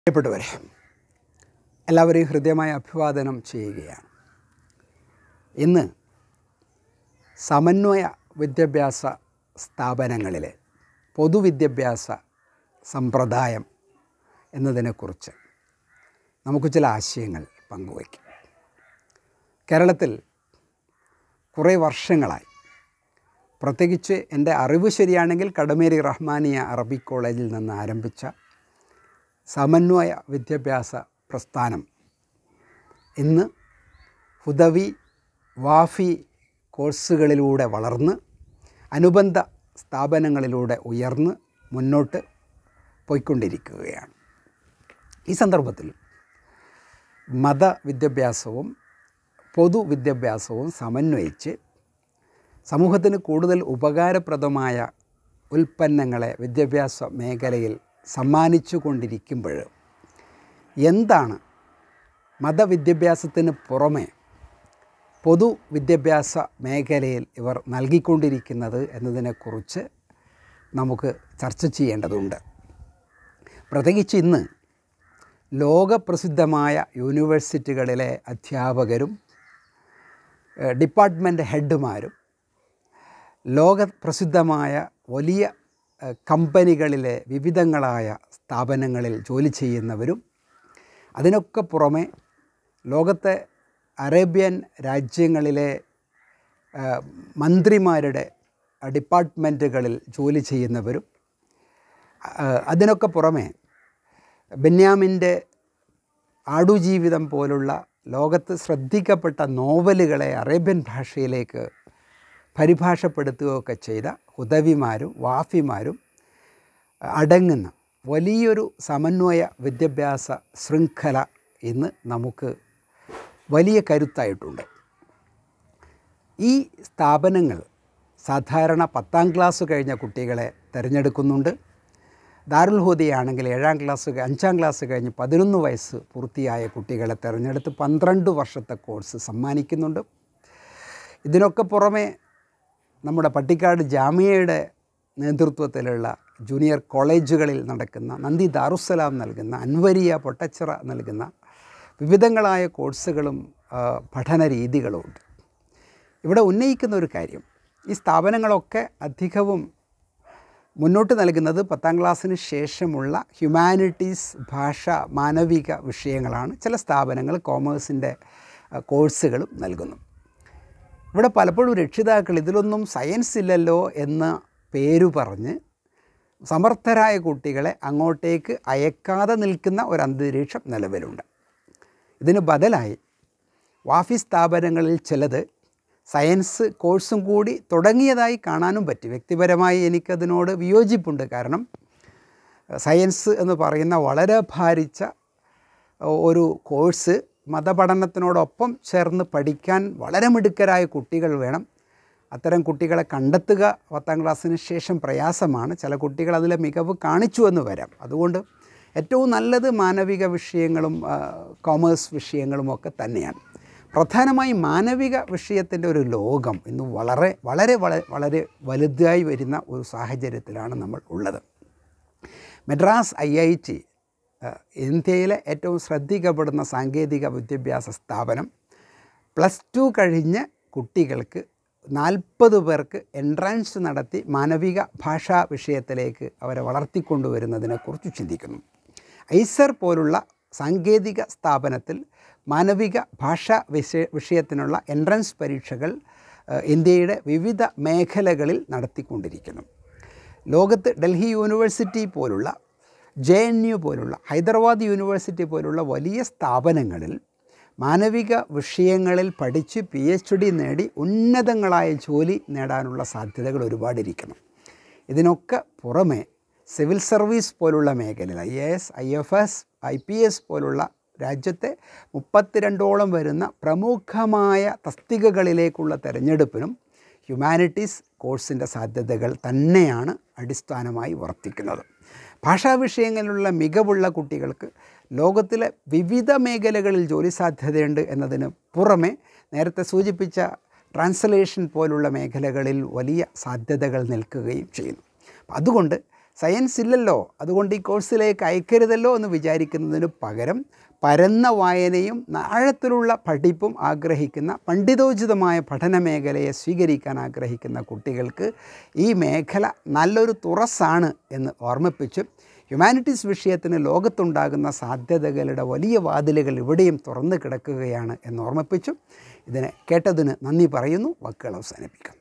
പ്രിയപ്പെട്ടവരെ എല്ലാവരെയും ഹൃദ്യമായ അഭിവാദനം ചെയ്യുകയാണ് ഇന്ന് സമന്വയ വിദ്യാഭ്യാസ സ്ഥാപനങ്ങളിൽ പൊതുവിദ്യാഭ്യാസ സമ്പ്രദായം എന്നതിനെക്കുറിച്ച് നമുക്ക് ചില ആശയങ്ങൾ പങ്കുവയ്ക്കാം കേരളത്തിൽ കുറേ വർഷങ്ങളായി പ്രത്യേകിച്ച് എൻ്റെ അറിവ് ശരിയാണെങ്കിൽ കടമേരി റഹ്മാനിയ അറബിക് കോളേജിൽ നിന്ന് ആരംഭിച്ച സമന്വയ വിദ്യാഭ്യാസ പ്രസ്ഥാനം ഇന്ന് ഹുദവി വാഫി കോഴ്സുകളിലൂടെ വളർന്ന് അനുബന്ധ സ്ഥാപനങ്ങളിലൂടെ ഉയർന്ന് മുന്നോട്ട് പോയിക്കൊണ്ടിരിക്കുകയാണ് ഈ സന്ദർഭത്തിൽ മതവിദ്യാഭ്യാസവും പൊതുവിദ്യാഭ്യാസവും സമന്വയിച്ച് സമൂഹത്തിന് കൂടുതൽ ഉപകാരപ്രദമായ ഉൽപ്പന്നങ്ങളെ വിദ്യാഭ്യാസ മേഖലയിൽ സമ്മാനിച്ചു കൊണ്ടിരിക്കുമ്പോൾ എന്താണ് മതവിദ്യാഭ്യാസത്തിന് പുറമെ പൊതുവിദ്യാഭ്യാസ മേഖലയിൽ ഇവർ നൽകിക്കൊണ്ടിരിക്കുന്നത് എന്നതിനെക്കുറിച്ച് നമുക്ക് ചർച്ച ചെയ്യേണ്ടതുണ്ട് പ്രത്യേകിച്ച് ഇന്ന് ലോകപ്രസിദ്ധമായ യൂണിവേഴ്സിറ്റികളിലെ അധ്യാപകരും ഡിപ്പാർട്ട്മെൻറ്റ് ഹെഡുമാരും ലോകപ്രസിദ്ധമായ വലിയ കമ്പനികളിലെ വിവിധങ്ങളായ സ്ഥാപനങ്ങളിൽ ജോലി ചെയ്യുന്നവരും അതിനൊക്കെ പുറമെ ലോകത്തെ അറേബ്യൻ രാജ്യങ്ങളിലെ മന്ത്രിമാരുടെ ഡിപ്പാർട്ട്മെൻറ്റുകളിൽ ജോലി ചെയ്യുന്നവരും അതിനൊക്കെ പുറമെ ബെന്യാമിൻ്റെ ആടുജീവിതം പോലുള്ള ലോകത്ത് ശ്രദ്ധിക്കപ്പെട്ട നോവലുകളെ അറേബ്യൻ ഭാഷയിലേക്ക് പരിഭാഷപ്പെടുത്തുകയൊക്കെ ചെയ്ത ഹുദവിമാരും വാഫിമാരും അടങ്ങുന്ന വലിയൊരു സമന്വയ വിദ്യാഭ്യാസ ശൃംഖല ഇന്ന് നമുക്ക് വലിയ കരുത്തായിട്ടുണ്ട് ഈ സ്ഥാപനങ്ങൾ സാധാരണ പത്താം ക്ലാസ് കഴിഞ്ഞ കുട്ടികളെ തിരഞ്ഞെടുക്കുന്നുണ്ട് ദാരുൽ ഹുദയാണെങ്കിൽ ഏഴാം ക്ലാസ് അഞ്ചാം ക്ലാസ് കഴിഞ്ഞ് പതിനൊന്ന് വയസ്സ് പൂർത്തിയായ കുട്ടികളെ തിരഞ്ഞെടുത്ത് പന്ത്രണ്ട് വർഷത്തെ കോഴ്സ് സമ്മാനിക്കുന്നുണ്ട് ഇതിനൊക്കെ പുറമെ നമ്മുടെ പട്ടിക്കാട് ജാമ്യയുടെ നേതൃത്വത്തിലുള്ള ജൂനിയർ കോളേജുകളിൽ നടക്കുന്ന നന്ദി ദാറുസലാം നൽകുന്ന അൻവരിയ പൊട്ടച്ചിറ നൽകുന്ന വിവിധങ്ങളായ കോഴ്സുകളും പഠന രീതികളുമുണ്ട് ഇവിടെ ഉന്നയിക്കുന്ന ഒരു കാര്യം ഈ സ്ഥാപനങ്ങളൊക്കെ അധികവും മുന്നോട്ട് നൽകുന്നത് പത്താം ക്ലാസ്സിന് ശേഷമുള്ള ഹ്യൂമാനിറ്റീസ് ഭാഷ മാനവിക വിഷയങ്ങളാണ് ചില സ്ഥാപനങ്ങൾ കോമേഴ്സിൻ്റെ കോഴ്സുകളും നൽകുന്നു ഇവിടെ പലപ്പോഴും രക്ഷിതാക്കൾ ഇതിലൊന്നും സയൻസ് ഇല്ലല്ലോ എന്ന പേരു പറഞ്ഞ് സമർത്ഥരായ കുട്ടികളെ അങ്ങോട്ടേക്ക് അയക്കാതെ നിൽക്കുന്ന ഒരു അന്തരീക്ഷം നിലവിലുണ്ട് ഇതിന് ബദലായി വാഫി സ്ഥാപനങ്ങളിൽ ചിലത് സയൻസ് കോഴ്സും കൂടി തുടങ്ങിയതായി കാണാനും പറ്റി വ്യക്തിപരമായി എനിക്കതിനോട് വിയോജിപ്പുണ്ട് കാരണം സയൻസ് എന്ന് പറയുന്ന വളരെ ഭാരിച്ച ഒരു കോഴ്സ് മതപഠനത്തിനോടൊപ്പം ചേർന്ന് പഠിക്കാൻ വളരെ മിടുക്കരായ കുട്ടികൾ വേണം അത്തരം കുട്ടികളെ കണ്ടെത്തുക പത്താം ക്ലാസ്സിന് ശേഷം പ്രയാസമാണ് ചില കുട്ടികൾ അതിലെ മികവ് കാണിച്ചു എന്ന് വരാം അതുകൊണ്ട് ഏറ്റവും നല്ലത് മാനവിക വിഷയങ്ങളും കോമേഴ്സ് വിഷയങ്ങളും ഒക്കെ തന്നെയാണ് പ്രധാനമായും മാനവിക വിഷയത്തിൻ്റെ ഒരു ലോകം ഇന്ന് വളരെ വളരെ വളരെ വളരെ വലുതായി വരുന്ന ഒരു സാഹചര്യത്തിലാണ് നമ്മൾ ഉള്ളത് മദ്രാസ് ഐ ഐ ടി ഇന്ത്യയിലെ ഏറ്റവും ശ്രദ്ധിക്കപ്പെടുന്ന സാങ്കേതിക വിദ്യാഭ്യാസ സ്ഥാപനം പ്ലസ് ടു കഴിഞ്ഞ കുട്ടികൾക്ക് നാൽപ്പത് പേർക്ക് എൻട്രൻസ് നടത്തി മാനവിക ഭാഷാ വിഷയത്തിലേക്ക് അവരെ വളർത്തിക്കൊണ്ടുവരുന്നതിനെക്കുറിച്ച് ചിന്തിക്കുന്നു ഐസർ പോലുള്ള സാങ്കേതിക സ്ഥാപനത്തിൽ മാനവിക ഭാഷാ വിഷയ വിഷയത്തിനുള്ള എൻട്രൻസ് പരീക്ഷകൾ ഇന്ത്യയുടെ വിവിധ മേഖലകളിൽ നടത്തിക്കൊണ്ടിരിക്കുന്നു ലോകത്ത് ഡൽഹി യൂണിവേഴ്സിറ്റി പോലുള്ള ജെ എൻ യു പോലുള്ള ഹൈദരാബാദ് യൂണിവേഴ്സിറ്റി പോലുള്ള വലിയ സ്ഥാപനങ്ങളിൽ മാനവിക വിഷയങ്ങളിൽ പഠിച്ച് പി എച്ച് ഡി നേടി ഉന്നതങ്ങളായ ജോലി നേടാനുള്ള സാധ്യതകൾ ഒരുപാടിരിക്കുന്നു ഇതിനൊക്കെ പുറമെ സിവിൽ സർവീസ് പോലുള്ള മേഖലയിൽ I A S I F S I P S പോലുള്ള രാജ്യത്തെ മുപ്പത്തിരണ്ടോളം വരുന്ന പ്രമുഖമായ തസ്തികകളിലേക്കുള്ള തിരഞ്ഞെടുപ്പിനും ഹ്യൂമാനിറ്റീസ് കോഴ്സിൻ്റെ സാധ്യതകൾ തന്നെയാണ് അടിസ്ഥാനമായി വർത്തിക്കുന്നത് ഭാഷാ വിഷയങ്ങളിലുള്ള മികവുള്ള കുട്ടികൾക്ക് ലോകത്തിലെ വിവിധ മേഖലകളിൽ ജോലി സാധ്യതയുണ്ട് എന്നതിന് പുറമെ നേരത്തെ സൂചിപ്പിച്ച ട്രാൻസ്ലേഷൻ പോലുള്ള മേഖലകളിൽ വലിയ സാധ്യതകൾ നിൽക്കുകയും ചെയ്യുന്നു അപ്പം അതുകൊണ്ട് സയൻസ് ഇല്ലല്ലോ അതുകൊണ്ട് ഈ കോഴ്സിലേക്ക് അയക്കരുതല്ലോ എന്ന് വിചാരിക്കുന്നതിന് പകരം പരന്ന വായനയും ആഴത്തിലുള്ള പഠിപ്പും ആഗ്രഹിക്കുന്ന പണ്ഡിതോചിതമായ പഠന മേഖലയെ സ്വീകരിക്കാൻ ആഗ്രഹിക്കുന്ന കുട്ടികൾക്ക് ഈ മേഖല നല്ലൊരു തുറസ്സാണ് എന്ന് ഓർമ്മിപ്പിച്ചു ഹ്യൂമാനിറ്റീസ് വിഷയത്തിന് ലോകത്തുണ്ടാകുന്ന സാധ്യതകളുടെ വലിയ വാതിലുകൾ ഇവിടെയും തുറന്നു കിടക്കുകയാണ് എന്ന് ഓർമ്മിപ്പിച്ചു ഇതിനെ കേട്ടതിന് നന്ദി പറയുന്നു വാക്കുകൾ അവസാനിപ്പിക്കുന്നു